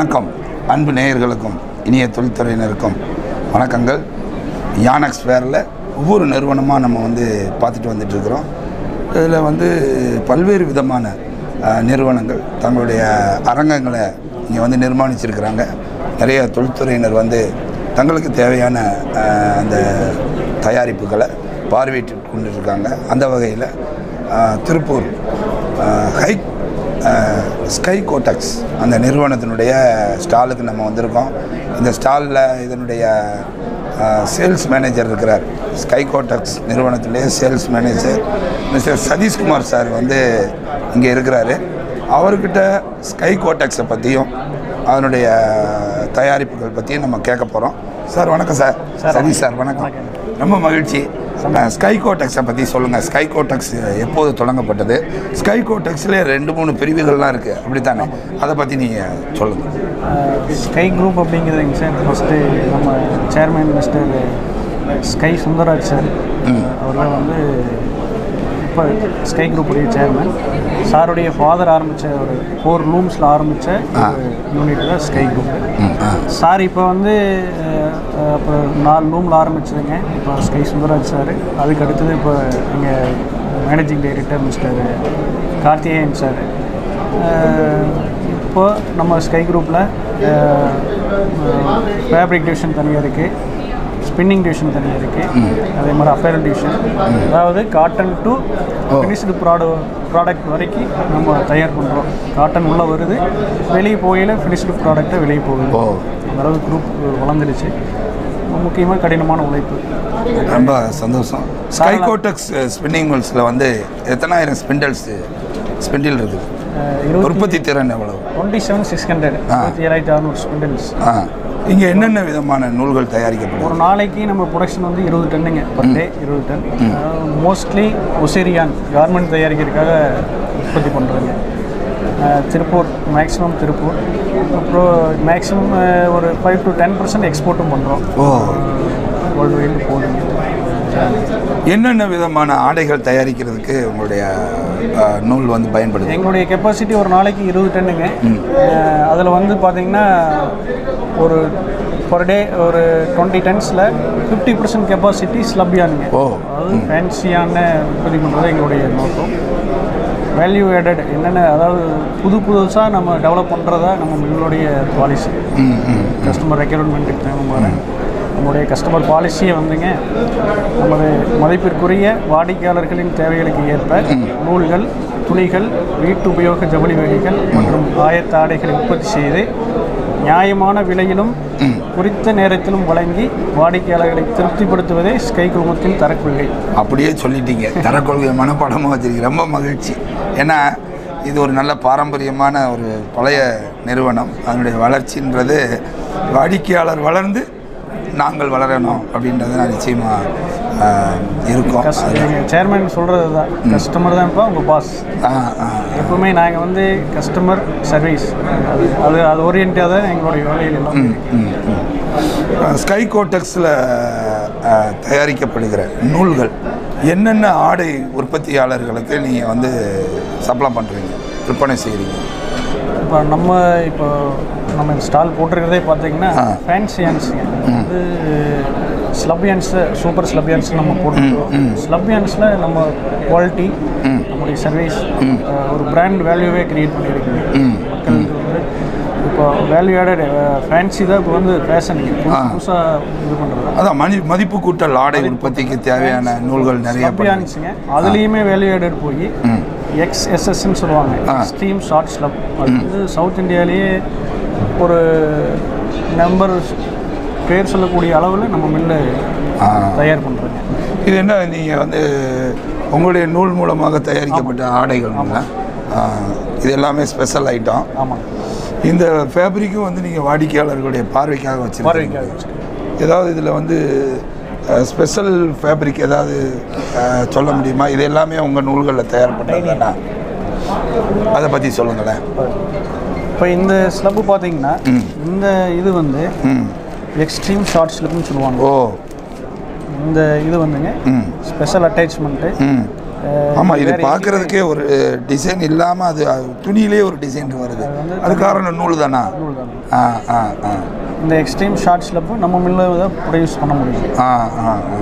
வணக்கம் அன்பு நேயர்களுக்கும் இனிய தொழில்துறையினருக்கும் வணக்கங்கள் யானக்ஸ் ஃபேரில் ஒவ்வொரு நிறுவனமாக நம்ம வந்து பார்த்துட்டு வந்துட்டு இருக்கிறோம் இதில் வந்து பல்வேறு விதமான அஹ், நிறுவனங்கள் தங்களுடைய அரங்கங்களை இங்கே வந்து நிர்மாணிச்சிருக்கிறாங்க நிறைய தொழில்துறையினர் வந்து தங்களுக்கு தேவையான அஹ், அந்த தயாரிப்புகளை பார்வையிட்டு கொண்டு இருக்காங்க அந்த வகையில் அஹ், திருப்பூர் அஹ், ஹை அஹ், ஸ்கை கோட்டக்ஸ் அந்த நிறுவனத்தினுடைய ஸ்டாலுக்கு நம்ம வந்திருக்கோம் இந்த ஸ்டாலில் இதனுடைய சேல்ஸ் மேனேஜர் இருக்கிறார் ஸ்கை கோட்டக்ஸ் நிறுவனத்தினுடைய sales manager mister Sathishkumar sir வந்து இங்கே இருக்கிறாரு அவர்கிட்ட ஸ்கை கோட்டக்ஸை பற்றியும் அதனுடைய தயாரிப்புகள் பற்றியும் நம்ம கேட்க போகிறோம் சார் வணக்கம் சார் சதீஷ் சார் வணக்கம் ரொம்ப மகிழ்ச்சி ஸ்கை கோட்டெக்ஸை பற்றி சொல்லுங்கள் ஸ்கை கோட்டெக்ஸ் எப்போது தொடங்கப்பட்டது ஸ்கை கோட்டெக்ஸில் ரெண்டு மூணு பிரிவுகள்லாம் இருக்குது அப்படித்தானே அதை பற்றி நீங்கள் சொல்லுங்கள் ஸ்கை குரூப் அப்படிங்கிறதுங்க சார் ஃபஸ்ட்டு நம்ம chairman mister Sky Sundaraj sir அவர் வந்து இப்போ ஸ்கை குரூப்புடைய சேர்மேன் சாருடைய ஃபாதர் ஆரம்பித்த ஒரு ஃபோர் ரூம்ஸில் ஆரம்பித்த யூனிட் தான் ஸ்கை குரூப் சார் இப்போ வந்து அஹ், இப்போ நாலு ரூமில் ஆரம்பிச்சதுங்க இப்போ ஸ்கை சுந்தராஜ் சார் அதுக்கு அடுத்தது இப்போ எங்கள் managing director mister Karthikeyan sir இப்போ நம்ம ஸ்கை குரூப்பில் ஃபேப்ரிக் டிவிஷன் தனியாக இருக்குது ஸ்பின்னிங் டிவிஷன் தனியாக இருக்குது அதே மாதிரி அப்பேரல் டிவிஷன் அதாவது காட்டன் டு ஃபினிஷ்டு ப்ராடு ப்ராடக்ட் வரைக்கும் நம்ம தயார் பண்ணுறோம் காட்டன் உள்ளே வருது வெளியே போகையில் ஃபினிஷ்டு ப்ராடக்ட்டை வெளியே போகுது ஓ அந்த அளவு குரூப் வளர்ந்துடுச்சு முக்கியமாக கடினமான உழைப்பு ரொம்ப சந்தோஷம் ஸ்கை கோட்டெக்ஸ் ஸ்பின்னிங் மில்ஸில் வந்து எத்தனாயிரம் ஸ்பிண்டல்ஸ் ஸ்பிண்டில் இருக்குது அஹ், இருபத்தி உற்பத்தி திறன் எவ்வளவு டுவெண்ட்டி செவன் சிக்ஸ் ஹண்ட்ரட் இருபத்தி ஏழாயிரத்தி அறநூறு ஸ்பிண்டல்ஸ் ஆ இங்கே என்னென்ன விதமான நூல்கள் தயாரிக்கப்படும் ஒரு நாளைக்கு நம்ம ப்ரொடக்ஷன் வந்து இருபது டன்னுங்க பர் டே இருபது டன் மோஸ்ட்லி ஒசேரியான் கார்மெண்ட் தயாரிக்கிறதுக்காக உற்பத்தி பண்ணுறோங்க திருப்பூர் மேக்ஸிமம் திருப்பூர் அப்புறம் மேக்ஸிமம் ஒரு ஃபைவ் டு டென் பர்சன்ட் எக்ஸ்போர்ட்டும் பண்ணுறோம் ஓ வேர்ல்டு வைடு போகுதுங்க என்னென்ன விதமான ஆடைகள் தயாரிக்கிறதுக்கு உங்களுடைய ஆ, நூல் வந்து பயன்படுது எங்களுடைய கெப்பாசிட்டி ஒரு நாளைக்கு இருபது டன்னுங்க அதில் வந்து பார்த்தீங்கன்னா ஒரு பர் டே ஒரு டுவெண்ட்டி டன்ஸில் ஃபிஃப்டி பர்சன்ட் கெப்பாசிட்டி ஸ்லப்யானுங்க ஓ அதாவது ஃபேன்சியான உற்பத்தி பண்ணுறது எங்களுடைய நோக்கம் வேல்யூ ஆடட் என்னென்ன அதாவது புது புதுசாக நம்ம டெவலப் பண்ணுறதா நம்ம மில்லுடைய பாலிசி ம் ம் கஸ்டமர் ரெக்யர்மெண்ட்டுக்கு தகுந்த மாதிரி நம்மளுடைய கஸ்டமர் பாலிசியை வந்துங்க நமது மதிப்பிற்குரிய வாடிக்கையாளர்களின் தேவைகளுக்கு ஏற்ப நூல்கள் துணிகள் வீட்டு உபயோக ஜவுளி வகைகள் மற்றும் ஆயத்த ஆடைகளை உற்பத்தி செய்து நியாயமான விலையிலும் குறித்த நேரத்திலும் வழங்கி வாடிக்கையாளர்களை திருப்திப்படுத்துவதே ஸ்கை குழுமத்தின் தரக்கொள்கை அப்படியே சொல்லிட்டீங்க தரக்கொள்கை மனப்பாடமாக வச்சிருக்கீங்க ரொம்ப மகிழ்ச்சி ஏன்னா இது ஒரு நல்ல பாரம்பரியமான ஒரு பழைய நிறுவனம் அதனுடைய வளர்ச்சின்றது வாடிக்கையாளர் வளர்ந்து நாங்கள் வளரணும் அப்படின்றது நான் நிச்சயமாக இருக்கும் கஸ் எங்கள் சேர்மேன் சொல்கிறது தான் கஸ்டமர் தான் இப்போ உங்கள் பாஸ் ஆ, ஆ. எப்பவுமே நாங்கள் வந்து கஸ்டமர் சர்வீஸ் அது அது அது ஓரியன்டாக தான் எங்களுடைய வேலைகள் எல்லாம் ம், ம். ஸ்கை கோட்டெக்ஸில் தயாரிக்கப்படுகிற நூல்கள் என்னென்ன ஆடை உற்பத்தியாளர்களுக்கு நீங்கள் வந்து சப்ளை பண்ணுறீங்க விற்பனை செய்கிறீங்க இப்போ நம்ம இப்போ நம்ம ஸ்டால் போட்டிருக்கிறதே பார்த்தீங்கன்னா ஆ. ஃபேன்சியான்ஸுங்க வந்து ஸ்லப்பியான்ஸு சூப்பர் ஸ்லப்பியான்ஸ் நம்ம போட்டுருக்கோம் ஸ்லப்பியான்ஸில் நம்ம குவாலிட்டி நம்முடைய சர்வீஸ் ஒரு பிராண்ட் வேல்யூவே கிரியேட் பண்ணியிருக்கோங்க மக்களுக்கு வந்து இப்போ வேல்யூ ஆடட் ஃபேன்சி தான் இப்போ வந்து ஃபேஷனுங்க புதுசாக இது பண்ணுறது அதான் மதி மதிப்பு கூட்டல் ஆடை உற்பத்திக்கு தேவையான நூல்கள் நிறைய பண்ணுறீங்க. ஸ்லப்பியான்ஸுங்க அதுலேயுமே வேல்யூ ஆடட் போய் எக்ஸ்எஸ்எஸ்ன்னு சொல்லுவாங்க எக்ஸ்ட்ரீம் ஷார்ட் ஸ்லப் அது வந்து சவுத் இந்தியாவிலேயே ஒரு நம்பர் பேர் சொல்லக்கூடிய அளவில் நம்ம மில்லு ஆ. தயார் பண்ணுறோங்க இது என்ன நீங்கள் வந்து உங்களுடைய நூல் மூலமாக தயாரிக்கப்பட்ட ஆடைகள் இது எல்லாமே ஸ்பெஷல் ஐட்டம் ஆமாம் இந்த ஃபேப்ரிக்கும் வந்து நீங்கள் வாடிக்கையாளர்களுடைய பார்வைக்காக வச்சுருக்கீங்க பார்வைக்காக வச்சுருக்கோம் ஏதாவது இதில் வந்து ஸ்பெஷல் ஃபேப்ரிக் ஏதாவது அஹ், சொல்ல முடியுமா இது எல்லாமே உங்கள் நூல்களில் தயார் பண்ணுறதுனா அதை பற்றி சொல்லுங்களேன் இப்போ இந்த ஸ்லப்பு பார்த்தீங்கன்னா இந்த இது வந்து ம் எக்ஸ்ட்ரீம் ஷார்ட் ஸ்லிப்னு சொல்லுவாங்க ஓ இந்த இது வந்துங்க ம் ஸ்பெஷல் அட்டாச்மெண்ட்டு ம் ஆமாம் இது பார்க்குறதுக்கே ஒரு டிசைன் இல்லாமல் அது அது துணியிலே ஒரு டிசைன் வருது அது காரணம் நூல் தானா நூல் தான் ஆ ஆ ஆ இந்த எக்ஸ்ட்ரீம் ஷார்ட்ஸில் போய் நம்ம மில்ல தான் ப்ரொடியூஸ் பண்ண முடியும் ஆ ஆ ஆ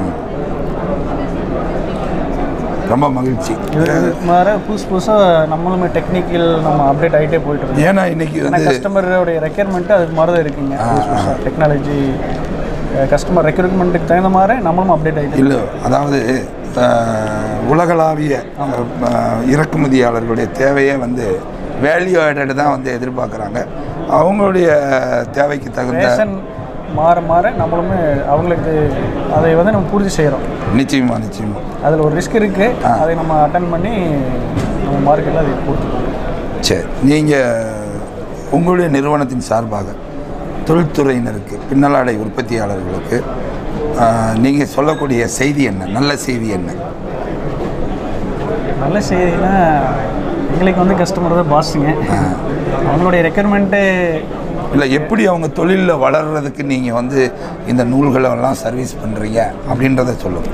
ரொம்ப மகிழ்ச்சி இது இது மாதிரி புதுசு புதுசாக நம்மளுமே டெக்னிக்கல் நம்ம அப்டேட் ஆகிட்டே போயிட்டு இருக்கோம் ஏன்னா இன்னைக்கு ஏன்னா வந்து கஸ்டமருடைய ரெக்யர்மெண்ட்டு அதுக்கு மாதிரி தான் இருக்குங்க புதுசு புதுசாக டெக்னாலஜி கஸ்டமர் ரெக்யர்மெண்ட்டுக்கு தகுந்த மாதிரி நம்மளும் அப்டேட் ஆகிட்டு இல்லை அதாவது அஹ், உலகளாவிய அஹ், இறக்குமதியாளர்களுடைய தேவையே வந்து வேல்யூ ஆடட் தான் வந்து எதிர்பார்க்குறாங்க அவங்களுடைய தேவைக்கு தகுந்த ஃபேஷன் மாற மாற நம்மளுமே அவங்களுக்கு அதை வந்து நம்ம பூர்த்தி செய்கிறோம் நிச்சயமா நிச்சயமா அதில் ஒரு ரிஸ்க் இருக்குது அதை நம்ம அட்டன் பண்ணி நம்ம மார்க்கெட்டில் அதை கொடுத்துருக்கோம் சரி நீங்கள் உங்களுடைய நிறுவனத்தின் சார்பாக தொழில்துறையினருக்கு பின்னலாடை உற்பத்தியாளர்களுக்கு நீங்கள் சொல்லக்கூடிய செய்தி என்ன நல்ல செய்தி என்ன நல்ல செய்தினா எங்களுக்கு வந்து கஸ்டமர் தான் பாஸுங்க அவங்களுடைய ரெக்யர்மெண்ட்டு இல்லை எப்படி அவங்க தொழிலில் வளர்கிறதுக்கு நீங்கள் வந்து இந்த நூல்களை எல்லாம் சர்வீஸ் பண்ணுறீங்க அப்படின்றத சொல்லுங்கள்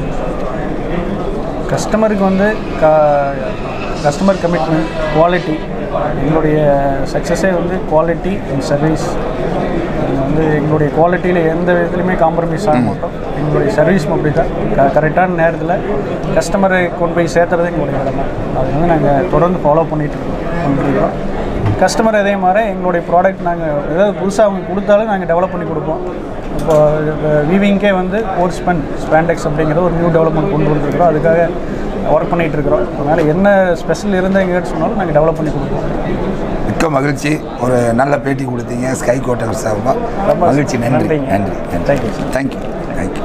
கஸ்டமருக்கு வந்து க கஸ்டமர் கமிட்மெண்ட் குவாலிட்டி எங்களுடைய சக்ஸஸே வந்து குவாலிட்டி அண்ட் சர்வீஸ் வந்து எங்களுடைய குவாலிட்டியில் எந்த விதத்துலையுமே காம்ப்ரமைஸ் ஆக மாட்டோம் எங்களுடைய சர்வீஸும் அப்படி தான் க கரெக்டான நேரத்தில் கஸ்டமரை கொண்டு போய் சேர்த்துறது எங்களுடைய கடமை அதை வந்து நாங்கள் தொடர்ந்து ஃபாலோ பண்ணிட்டு பண்ணிட்டுருக்கோம் கஸ்டமர் அதே மாதிரி எங்களுடைய ப்ராடக்ட் நாங்கள் ஏதாவது புதுசாக அவங்க கொடுத்தாலும் நாங்கள் டெவலப் பண்ணி கொடுப்போம் இப்போ வீவிங்க்கே வந்து கோர்ஸ்பன் ஸ்பேண்டெக்ஸ் அப்படிங்கிற ஒரு நியூ டெவலப்மெண்ட் கொண்டு வந்துருக்கிறோம் அதுக்காக ஒர்க் பண்ணிகிட்டு இருக்கிறோம் அதனால் என்ன ஸ்பெஷல் இருந்தால் எங்கேயாச்சும் சொன்னாலும் நாங்கள் டெவலப் பண்ணி கொடுப்போம் மிக்க மகிழ்ச்சி ஒரு நல்ல பேட்டி கொடுத்தீங்க ஸ்கை கோட்டர் சார்பாக ரொம்ப மகிழ்ச்சி நன்றி நன்றிங்க. நன்றி Thank you, sir. Thank you thank you